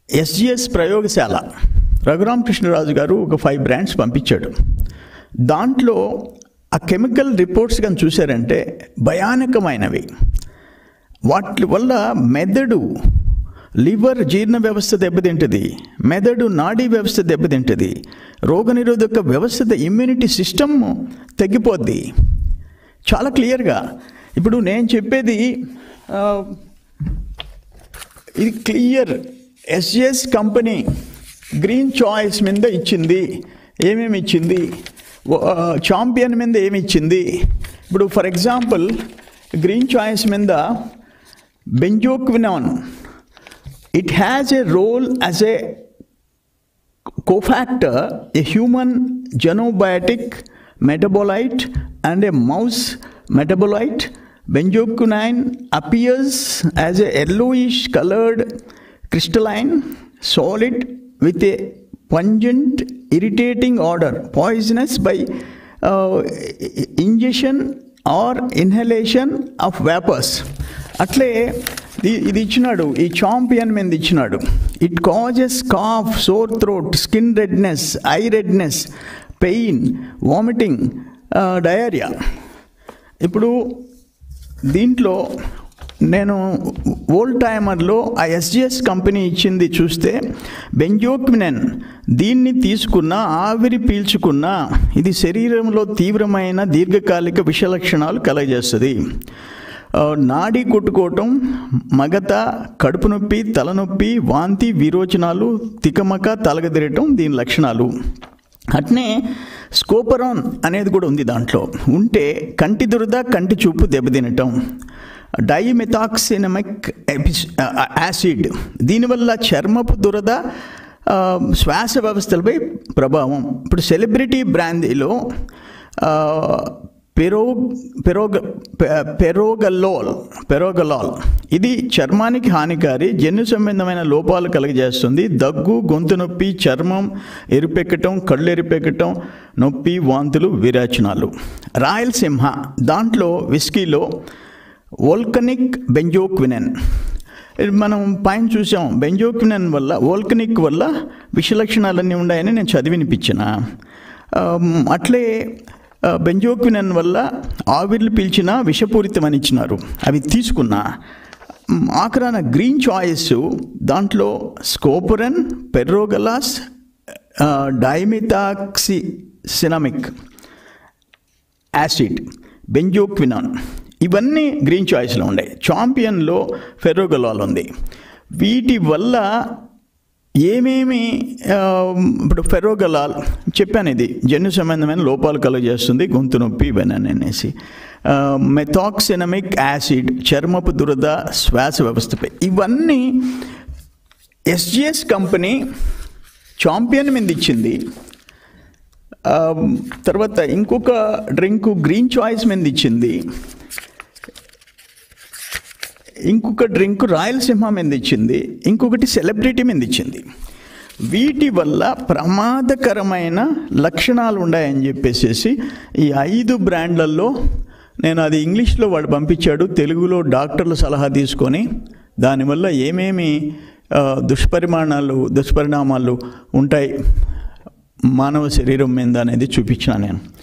SGS ప్రయోగశాల రఘురామ కృష్ణరాజు గారు ఒక ఫైవ్ బ్రాండ్స్ పంపించాడు దాంట్లో ఆ కెమికల్ రిపోర్ట్స్ కానీ చూశారంటే భయానకమైనవి వాటి వల్ల మెదడు లివర్ జీర్ణ వ్యవస్థ దెబ్బతింటుంది మెదడు నాడీ వ్యవస్థ దెబ్బతింటుంది రోగనిరోధక వ్యవస్థ ఇమ్యూనిటీ సిస్టమ్ తగ్గిపోద్ది చాలా క్లియర్గా ఇప్పుడు నేను చెప్పేది ఆ, ఇది clear S S company green choice మీద ఇచ్చింది ఏమేమి ఇచ్చింది చాంపియన్ మీద ఏమి ఇచ్చింది ఇప్పుడు ఫర్ ఎగ్జాంపుల్ గ్రీన్ చాయిస్ మీద benzoquinone it has a role as a cofactor, a human genobiotic metabolite and a mouse metabolite. Benjoquinine appears as a yellowish colored crystalline solid with a pungent, irritating odor, poisonous by uh, ingestion or inhalation of vapors. అట్లే ఇది- ఇది ఇచ్చినాడు ఈ champion మీద ఇచ్చినాడు it causes cough sore throat skin రెడ్నెస్ eye రెడ్నెస్ pain vomiting diarrhoea ఇప్పుడు దీంట్లో నేను ఓల్డ్ టైమర్లో ఆ ఎస్జిఎస్ కంపెనీ ఇచ్చింది చూస్తే బెంజోక్వినెన్ దీన్ని తీసుకున్న ఆవిరి పీల్చుకున్న ఇది శరీరంలో తీవ్రమైన దీర్ఘకాలిక విషలక్షణాలు కలగజేస్తుంది ఆ, నాడి కొట్టుకోవటం మగత కడుపు నొప్పి తలనొప్పి వాంతి విరోచనాలు తికమక తలగదిరటం దీని లక్షణాలు అట్నే స్కోపరాన్ అనేది కూడా ఉంది దాంట్లో ఉంటే కంటి దురద కంటి చూపు దెబ్బతినటం డైమెథాక్సినమిక్ యాసిడ్ దీనివల్ల చర్మపు దురద ఆ, శ్వాస వ్యవస్థలపై ప్రభావం ఇప్పుడు సెలబ్రిటీ బ్రాందీలో ఆ, పెరో పెరోగ పె- పెరోగల్లోల్ పెరోగలాల్ ఇది చర్మానికి హానికారి జన్యు సంబంధమైన లోపాలు కలుగజేస్తుంది దగ్గు గొంతు నొప్పి చర్మం ఎరిపెక్కటం కళ్ళు ఎరిపెక్కటం నొప్పి వాంతులు విరేచనాలు రాయలసీమ దాంట్లో విస్కీలో వోల్కనిక్ బెంజోక్వినెన్ ఇది మనం పైన చూసాం బెంజోక్వినన్ వల్ల వోల్కనిక్ వల్ల విషలక్షణాలన్నీ ఉన్నాయని నేను చదివినిపించిన ఆమ్, అట్లే ఆ, బెంజోక్వినన్ వల్ల ఆవిర్లు పీల్చిన విషపూరితమని ఇచ్చినారు అవి తీసుకున్నా మ్, ఆఖరాన గ్రీన్ చాయిస్ దాంట్లో స్కోపురన్ పెర్రోగలాస్ డైమితాక్సి సినమిక్ యాసిడ్ బెంజోక్వినాన్ ఇవన్నీ గ్రీన్ చాయిస్లో ఉన్నాయి చాంపియన్లో ఫెర్రోగలాల్ ఉంది వీటి వల్ల ఏమేమి ఆ, ఇప్పుడు ఫెరోగలాల్ చెప్పాను ఇది జన్యు సంబంధమైన లోపాలు కలుగజేస్తుంది గొంతు నొప్పి ఇవన్నీ అనేసి ఆ, మెథాక్సినమిక్ యాసిడ్ చర్మపు దురద శ్వాస వ్యవస్థపై ఇవన్నీ ఎస్జిఎస్ కంపెనీ చాంపియన్ మీద ఇచ్చింది ఆ, తర్వాత ఇంకొక డ్రింక్ గ్రీన్ చాయిస్ మీద ఇచ్చింది ఇంకొక డ్రింక్ రాయలసీమ మీద ఇచ్చింది ఇంకొకటి సెలబ్రిటీ మీద ఇచ్చింది వీటి వల్ల ప్రమాదకరమైన లక్షణాలు ఉన్నాయని చెప్పేసి ఈ ఐదు బ్రాండ్లలో నేను అది ఇంగ్లీష్లో వాడు పంపించాడు తెలుగులో డాక్టర్ల సలహా తీసుకొని దానివల్ల ఏమేమి ఆ, దుష్పరిమాణాలు దుష్పరిణామాలు ఉంటాయి మానవ శరీరం మీద అనేది చూపించిన నేను